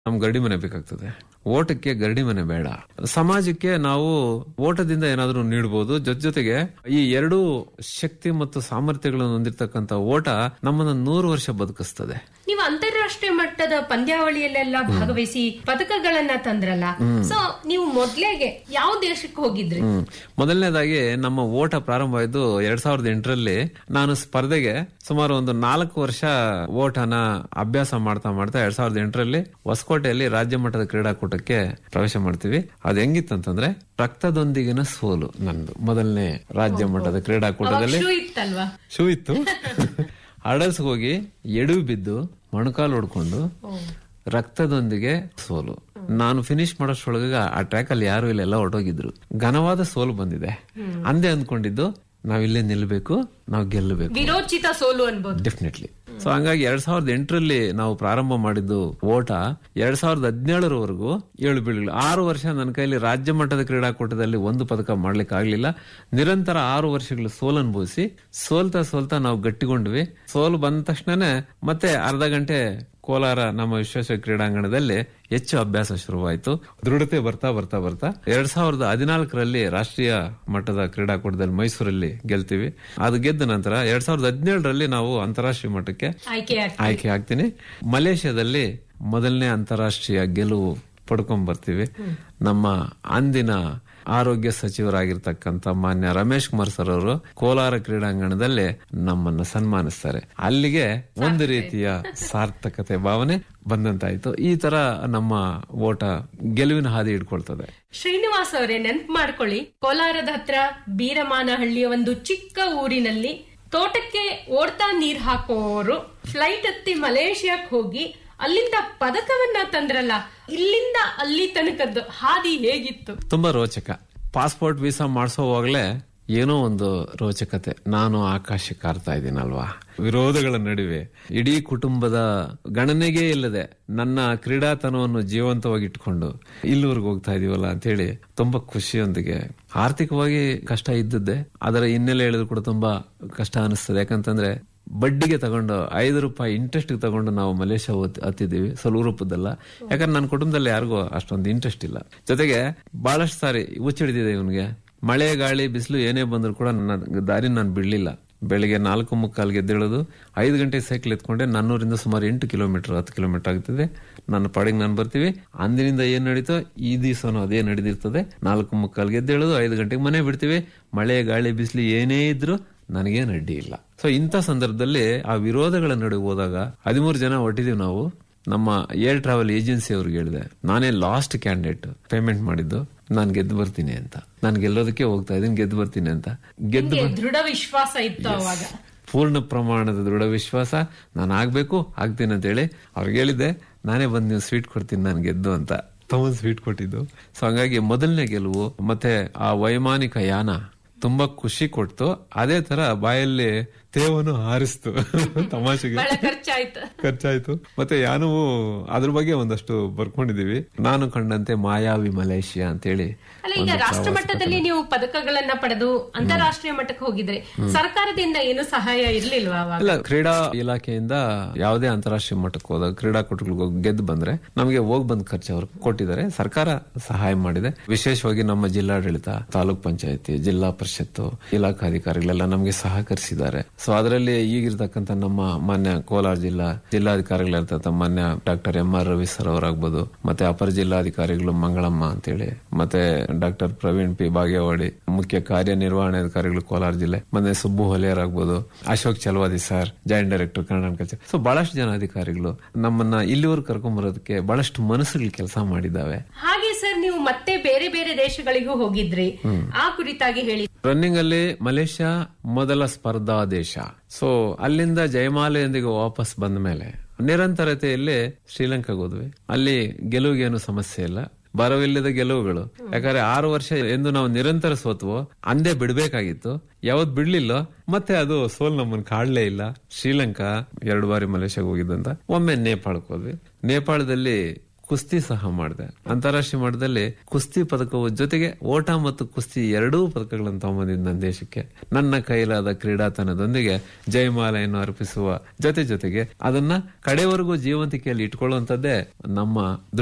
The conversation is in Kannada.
ನಮ್ ಗರಡಿ ಮನೆ ಬೇಕಾಗ್ತದೆ ಓಟಕ್ಕೆ ಗರಡಿ ಮನೆ ಬೇಡ ಸಮಾಜಕ್ಕೆ ನಾವು ಓಟದಿಂದ ಏನಾದ್ರೂ ನೀಡಬಹುದು ಜೊತೆ ಜೊತೆಗೆ ಈ ಎರಡು ಶಕ್ತಿ ಮತ್ತು ಸಾಮರ್ಥ್ಯಗಳನ್ನು ಹೊಂದಿರತಕ್ಕಂತ ಓಟ ನಮ್ಮನ್ನ ನೂರು ವರ್ಷ ಬದುಕಿಸ್ತದೆ ನೀವು ಅಂತಾರಾಷ್ಟ್ರೀಯ ಮಟ್ಟದ ಪಂದ್ಯಾವಳಿಯಲ್ಲೆಲ್ಲ ಭಾಗವಹಿಸಿ ಪದಕಗಳನ್ನ ತಂದ್ರಲ್ಲ ಸೊ ನೀವು ಮೊದ್ಲೇಗೆ ಯಾವ ದೇಶಕ್ಕೆ ಹೋಗಿದ್ರಿ ಹ್ಮ್ ಮೊದಲನೇದಾಗಿ ನಮ್ಮ ಓಟ ಪ್ರಾರಂಭ ಆಯ್ತು ಎರಡ್ ಸಾವಿರದ ಎಂಟರಲ್ಲಿ ನಾನು ಸ್ಪರ್ಧೆಗೆ ಸುಮಾರು ಒಂದು ನಾಲ್ಕು ವರ್ಷ ಓಟನ ಅಭ್ಯಾಸ ಮಾಡ್ತಾ ಮಾಡ್ತಾ ಎರಡ್ ಸಾವಿರದ ಎಂಟರಲ್ಲಿ ಹೊಸಕೋಟೆಯಲ್ಲಿ ರಾಜ್ಯ ಮಟ್ಟದ ಕ್ರೀಡಾಕೂಟಕ್ಕೆ ಪ್ರವೇಶ ಮಾಡ್ತೀವಿ ಅದು ಹೆಂಗಿತ್ತಂತಂದ್ರೆ ರಕ್ತದೊಂದಿಗಿನ ಸೋಲು ನಂದು ಮೊದಲನೇ ರಾಜ್ಯ ಮಟ್ಟದ ಕ್ರೀಡಾಕೂಟದಲ್ಲಿ ಶೂ ಇತ್ತಲ್ವಾ ಶೂ ಇತ್ತು ಹಡಲ್ಸ್ ಹೋಗಿ ಎಡು ಬಿದ್ದು ಮೊಣಕಾಲು ಹೊಡ್ಕೊಂಡು ರಕ್ತದೊಂದಿಗೆ ಸೋಲು ನಾನು ಫಿನಿಶ್ ಮಾಡೋಷ್ರೊಳಗ ಆ ಟ್ರ್ಯಾಕ್ ಅಲ್ಲಿ ಯಾರು ಇಲ್ಲ ಎಲ್ಲ ಹೊರಟೋಗಿದ್ರು ಘನವಾದ ಸೋಲು ಬಂದಿದೆ ಅಂದೇ ಅಂದ್ಕೊಂಡಿದ್ದು ನಾವ್ ಇಲ್ಲೇ ನಿಲ್ಬೇಕು ನಾವು ಗೆಲ್ಲಬೇಕು ವಿರೋಚಿತ ಸೋಲು ಅನ್ಬೋದು ಡೆಫಿನೆಟ್ಲಿ ಸೊ ಹಂಗಾಗಿ ಎರಡ್ ಸಾವಿರದ ಎಂಟರಲ್ಲಿ ನಾವು ಪ್ರಾರಂಭ ಮಾಡಿದ್ದು ಓಟ ಎರಡ್ ಸಾವಿರದ ಹದಿನೇಳರವರೆಗೂ ಏಳು ಬೀಳುಗಳು ಆರು ವರ್ಷ ನನ್ನ ಕೈಲಿ ರಾಜ್ಯ ಮಟ್ಟದ ಕ್ರೀಡಾಕೂಟದಲ್ಲಿ ಒಂದು ಪದಕ ಮಾಡ್ಲಿಕ್ಕೆ ಆಗ್ಲಿಲ್ಲ ನಿರಂತರ ಆರು ವರ್ಷಗಳು ಸೋಲು ಅನುಭವಿಸಿ ಸೋಲ್ತಾ ಸೋಲ್ತಾ ನಾವು ಗಟ್ಟಿಗೊಂಡ್ವಿ ಸೋಲು ಬಂದ ತಕ್ಷಣನೇ ಮತ್ತೆ ಅರ್ಧ ಗಂಟೆ ಕೋಲಾರ ನಮ್ಮ ವಿಶ್ವೇಶ್ವರ ಕ್ರೀಡಾಂಗಣದಲ್ಲಿ ಹೆಚ್ಚು ಅಭ್ಯಾಸ ಶುರುವಾಯಿತು ದೃಢತೆ ಬರ್ತಾ ಬರ್ತಾ ಬರ್ತಾ ಎರಡ್ ಸಾವಿರದ ಹದಿನಾಲ್ಕರಲ್ಲಿ ರಾಷ್ಟ್ರೀಯ ಮಟ್ಟದ ಕ್ರೀಡಾಕೂಟದಲ್ಲಿ ಮೈಸೂರಲ್ಲಿ ಗೆಲ್ತೀವಿ ಅದು ಗೆದ್ದ ನಂತರ ಎರಡ್ ಸಾವಿರದ ಹದಿನೇಳರಲ್ಲಿ ನಾವು ಅಂತಾರಾಷ್ಟ್ರೀಯ ಮಟ್ಟಕ್ಕೆ ಆಯ್ಕೆ ಆಗ್- ಆಯ್ಕೆ ಆಗ್ತೀನಿ ಮಲೇಷ್ಯಾದಲ್ಲಿ ಮೊದಲನೇ ಅಂತಾರಾಷ್ಟ್ರೀಯ ಗೆಲುವು ಪಡ್ಕೊಂಡ್ ಬರ್ತೀವಿ ನಮ್ಮ ಅಂದಿನ ಆರೋಗ್ಯ ಸಚಿವರಾಗಿರ್ತಕ್ಕಂಥ ಮಾನ್ಯ ರಮೇಶ್ ಕುಮಾರ್ ಸರ್ ಅವರು ಕೋಲಾರ ಕ್ರೀಡಾಂಗಣದಲ್ಲಿ ನಮ್ಮನ್ನ ಸನ್ಮಾನಿಸ್ತಾರೆ ಅಲ್ಲಿಗೆ ಒಂದು ರೀತಿಯ ಸಾರ್ಥಕತೆ ಭಾವನೆ ಬಂದಂತಾಯ್ತು ಈ ತರ ನಮ್ಮ ಓಟ ಗೆಲುವಿನ ಹಾದಿ ಹಿಡ್ಕೊಳ್ತದೆ ಶ್ರೀನಿವಾಸ್ ಅವರೇ ನೆನ್ಪು ಮಾಡ್ಕೊಳ್ಳಿ ಕೋಲಾರದ ಹತ್ರ ಬೀರಮಾನಹಳ್ಳಿಯ ಒಂದು ಚಿಕ್ಕ ಊರಿನಲ್ಲಿ ತೋಟಕ್ಕೆ ಓಡ್ತಾ ನೀರ್ ಹಾಕೋರು ಫ್ಲೈಟ್ ಹತ್ತಿ ಮಲೇಷಿಯಾಕ್ ಹೋಗಿ ಅಲ್ಲಿಂದ ಪದಕವನ್ನ ತಂದ್ರಲ್ಲ ಇಲ್ಲಿಂದ ಅಲ್ಲಿ ತನಕದ್ದು ಹಾದಿ ಹೇಗಿತ್ತು ತುಂಬಾ ರೋಚಕ ಪಾಸ್ಪೋರ್ಟ್ ವೀಸಾ ಮಾಡಿಸೋವಾಗ್ಲೇ ಏನೋ ಒಂದು ರೋಚಕತೆ ನಾನು ಆಕಾಶಕ್ಕೆ ಹಾರ್ತಾ ಇದ್ದೀನಲ್ವಾ ವಿರೋಧಗಳ ನಡುವೆ ಇಡೀ ಕುಟುಂಬದ ಗಣನೆಗೆ ಇಲ್ಲದೆ ನನ್ನ ಕ್ರೀಡಾತನವನ್ನು ಜೀವಂತವಾಗಿ ಇಟ್ಕೊಂಡು ಇಲ್ಲಿವರೆಗೆ ಹೋಗ್ತಾ ಇದೀವಲ್ಲ ಅಂತೇಳಿ ತುಂಬಾ ಖುಷಿಯೊಂದಿಗೆ ಆರ್ಥಿಕವಾಗಿ ಕಷ್ಟ ಇದ್ದದ್ದೇ ಅದರ ಹಿನ್ನೆಲೆ ಹೇಳಿದ್ರು ಕೂಡ ತುಂಬಾ ಕಷ್ಟ ಅನಿಸ್ತದೆ ಯಾಕಂತಂದ್ರೆ ಬಡ್ಡಿಗೆ ತಗೊಂಡು ಐದು ರೂಪಾಯಿ ಇಂಟ್ರೆಸ್ಟ್ ತಗೊಂಡು ನಾವು ಮಲೇಷ್ಯಾ ಹೋಗ್- ಹತ್ತಿದ್ದೀವಿ ಸ್ವಲ್ಪ ರೂಪದಲ್ಲ ಯಾಕಂದ್ರೆ ನನ್ನ ಕುಟುಂಬದಲ್ಲಿ ಯಾರಿಗೂ ಅಷ್ಟೊಂದು ಇಂಟ್ರೆಸ್ಟ್ ಇಲ್ಲ ಜೊತೆಗೆ ಬಹಳಷ್ಟು ಸಾರಿ ಹುಚ್ಚಿಡಿದಿದೆ ಇವನಿಗೆ ಮಳೆ ಗಾಳಿ ಬಿಸಿಲು ಏನೇ ಬಂದ್ರು ಕೂಡ ನನ್ನ ದಾರಿ ನಾನು ಬಿಡ್ಲಿಲ್ಲ ಬೆಳಿಗ್ಗೆ ನಾಲ್ಕು ಮುಕ್ಕಾಲ್ಗೆ ಎದ್ದೇಳೋದು ಐದು ಗಂಟೆ ಸೈಕಲ್ ಎತ್ಕೊಂಡೆ ನನ್ನೂರಿಂದ ಸುಮಾರು ಎಂಟು ಕಿಲೋಮೀಟರ್ ಹತ್ತು ಕಿಲೋಮೀಟರ್ ಆಗ್ತದೆ ನನ್ನ ಪಾಡಿಗೆ ನಾನು ಬರ್ತೀವಿ ಅಂದಿನಿಂದ ಏನ್ ನಡೀತೋ ಈ ದಿವಸನೂ ಅದೇ ನಡೆದಿರ್ತದೆ ನಾಲ್ಕು ಮುಕ್ಕಾಲ್ಗೆ ಎದ್ದೇಳೋದು ಐದು ಗಂಟೆಗೆ ಮನೆ ಬಿಡ್ತೀವಿ ಮಳೆ ಗಾಳಿ ಬಿಸಿಲು ಏನೇ ಇದ್ರು ನನಗೇನು ಅಡ್ಡಿ ಇಲ್ಲ ಸೊ ಇಂಥ ಸಂದರ್ಭದಲ್ಲಿ ಆ ವಿರೋಧಗಳ ನಡುವೆ ಹೋದಾಗ ಹದಿಮೂರು ಜನ ಹೊಟ್ಟಿದೀವಿ ನಾವು ನಮ್ಮ ಏರ್ ಟ್ರಾವೆಲ್ ಏಜೆನ್ಸಿ ಅವ್ರಿಗೆ ಹೇಳಿದೆ ನಾನೇ ಲಾಸ್ಟ್ ಕ್ಯಾಂಡಿಡೇಟ್ ಪೇಮೆಂಟ್ ಮಾಡಿದ್ದು ನಾನು ಗೆದ್ದು ಬರ್ತೀನಿ ಅಂತ ನಾನು ಗೆಲ್ಲೋದಕ್ಕೆ ಹೋಗ್ತಾ ಇದ್ದೀನಿ ಗೆದ್ದು ಬರ್ತೀನಿ ಅಂತ ಗೆದ್ದು ನಿಮ್ಗೆ ದೃಢ ವಿಶ್ವಾಸ ಇತ್ತು ಅವಾಗ ಪೂರ್ಣ ಪ್ರಮಾಣದ ದೃಢ ವಿಶ್ವಾಸ ನಾನು ಆಗ್ಬೇಕು ಆಗ್ತೀನಿ ಅಂತ ಹೇಳಿ ಅವ್ರಿಗೆ ಹೇಳಿದ್ದೆ ನಾನೇ ಬಂದು ನೀವು ಸ್ವೀಟ್ ಕೊಡ್ತೀನಿ ನಾನು ಗೆದ್ದು ಅಂತ ತಗೊಂಡ್ ಸ್ವೀಟ್ ಕೊಟ್ಟಿದ್ದು ಸೊ ಹಂಗಾಗಿ ಮೊದಲನೇ ಗೆಲುವು ಮತ್ತೆ ಆ ವೈಮಾನಿಕ ಯಾನ ತುಂಬಾ ಖುಷಿ ಕೊಡ್ತು ಅದೇ ತರ ಬಾಯಲ್ಲಿ ತೇವನ್ನು ಹಾರಿಸ್ತು ತಮಾಷೆಗೆ ಬಹಳ ಖರ್ಚಾಯ್ತು ಖರ್ಚಾಯ್ತು ಮತ್ತೆ ಯಾನವು ಅದ್ರ ಬಗ್ಗೆ ಒಂದಷ್ಟು ಬರ್ಕೊಂಡಿದೀವಿ ನಾನು ಕಂಡಂತೆ ಮಾಯಾವಿ ಮಲೇಷಿಯಾ ಅಂತೇಳಿ ಅಲ್ಲ ಈಗ ರಾಷ್ಟ್ರ ಮಟ್ಟದಲ್ಲಿ ನೀವು ಪದಕಗಳನ್ನ ಪಡೆದು ಅಂತಾರಾಷ್ಟ್ರೀಯ ಮಟ್ಟಕ್ಕೆ ಹೋಗಿದ್ರೆ ಸರ್ಕಾರದಿಂದ ಏನು ಸಹಾಯ ಇರ್ಲಿಲ್ವಾ ಅವಾಗ ಇಲ್ಲ ಕ್ರೀಡಾ ಇಲಾಖೆಯಿಂದ ಯಾವುದೇ ಅಂತಾರಾಷ್ಟ್ರೀಯ ಮಟ್ಟಕ್ಕೆ ಹೋದಾಗ ಕ್ರೀಡಾಕೂಟಗಳಿಗೆ ಹೋಗಿ ಗೆದ್ದು ಬಂದ್ರೆ ನಮಗೆ ಹೋಗ್ ಬಂದ್ ಖರ್ಚು ಅವ್ರು ಕೊಟ್ಟಿದ್ದಾರೆ ಸರ್ಕಾರ ಸಹಾಯ ಮಾಡಿದೆ ವಿಶೇಷವಾಗಿ ನಮ್ಮ ಜಿಲ್ಲಾಡಳಿತ ತಾಲೂಕ್ ಪಂಚಾಯತಿ ಜಿಲ್ಲಾ ಪರಿಷತ್ತು ಇಲಾಖಾಧಿಕಾರಿಗಳೆಲ್ಲ ನಮಗೆ ಸಹಕರಿಸಿದ್ದಾರೆ ಸೊ ಅದರಲ್ಲಿ ಈಗಿರ್ತಕ್ಕಂಥ ನಮ್ಮ ಮಾನ್ಯ ಕೋಲಾರ ಜಿಲ್ಲಾ ಜಿಲ್ಲಾಧಿಕಾರಿಗಳಿರ್ತಕ್ಕಂಥ ಮಾನ್ಯ doctor M R Ravi sir ಅವರಾಗ್ಬೋದು ಮತ್ತೆ ಅಪರ ಜಿಲ್ಲಾಧಿಕಾರಿಗಳು ಮಂಗಳಮ್ಮ ಅಂತೇಳಿ ಮತ್ತೆ ಡಾಕ್ಟರ್ ಪ್ರವೀಣ್ ಪಿ ಬಾಗೇವಾಡಿ ಮುಖ್ಯ ಕಾರ್ಯನಿರ್ವಹಣಾಧಿಕಾರಿಗಳು ಕೋಲಾರ ಜಿಲ್ಲೆ ಮತ್ತೆ ಸುಬ್ಬು ಹೊಲೆಯರ್ ಆಗ್ಬೋದು Ashok Chalavadi sir joint director Kannada culture so ಬಹಳಷ್ಟು ಜನ ಅಧಿಕಾರಿಗಳು ನಮ್ಮನ್ನ ಇಲ್ಲಿವರೆಗೂ ಕರ್ಕೊಂಡ್ ಬರೋದಕ್ಕೆ ಬಹಳಷ್ಟು ಮನಸ್ಸುಗಳು ಕೆಲಸ ಮಾಡಿದ್ದಾವೆ ಹಾಗೆ ಸರ್ ನೀವು ಮತ್ತೆ ಬೇರೆ ಬೇರೆ ದೇಶಗಳಿಗೂ ಹೋಗಿದ್ರಿ ಆ ಕುರಿತಾಗಿ ಹೇಳಿ ರನ್ನಿಂಗ್ ಅಲ್ಲಿ ಮಲೇಷ್ಯಾ ಮೊದಲ ಸ್ಪರ್ಧಾ ದೇಶ ಸೊ ಅಲ್ಲಿಂದ ಜಯಮಾಲೆಯೊಂದಿಗೆ ವಾಪಸ್ ಬಂದ ಮೇಲೆ ನಿರಂತರತೆಯಲ್ಲಿ ಶ್ರೀಲಂಕಾಗೆ ಹೋದ್ವಿ ಅಲ್ಲಿ ಗೆಲುವಿಗೇನು ಸಮಸ್ಯೆ ಇಲ್ಲ ಬರವಿಲ್ಲದ ಗೆಲುವುಗಳು ಯಾಕಂದ್ರೆ ಆರು ವರ್ಷ ಎಂದು ನಾವು ನಿರಂತರ ಸೋತ್ವೋ ಅಂದೇ ಬಿಡ್ಬೇಕಾಗಿತ್ತು ಯಾವತ್ ಬಿಡ್ಲಿಲ್ಲ ಮತ್ತೆ ಅದು ಸೋಲ್ ನಮ್ಮನ್ನ ಕಾಡ್ಲೇ ಇಲ್ಲ ಶ್ರೀಲಂಕಾ ಎರಡು ಬಾರಿ ಮಲೇಷ್ಯಾಗ ಹೋಗಿದ್ದಂತ ಒಮ್ಮೆ ನೇಪಾಳಕ್ಕೆ ಹೋದ್ವಿ ನೇಪಾಳದಲ್ಲಿ ಕುಸ್ತಿ ಸಹ ಮಾಡಿದೆ ಅಂತಾರಾಷ್ಟ್ರೀಯ ಮಟ್ಟದಲ್ಲಿ ಕುಸ್ತಿ ಪದಕವು ಜೊತೆಗೆ ಓಟ ಮತ್ತು ಕುಸ್ತಿ ಎರಡೂ ಪದಕಗಳನ್ನು ತಗೊಂಬಂದಿದ್ದು ನನ್ನ ದೇಶಕ್ಕೆ ನನ್ನ ಕೈಲಾದ ಕ್ರೀಡಾತನದೊಂದಿಗೆ ಜಯಮಾಲೆಯನ್ನು ಅರ್ಪಿಸುವ ಜೊತೆ ಜೊತೆಗೆ ಅದನ್ನ ಕಡೆವರೆಗೂ ಜೀವಂತಿಕೆಯಲ್ಲಿ ಇಟ್ಕೊಳ್ಳುವಂತದ್ದೇ ನಮ್ಮ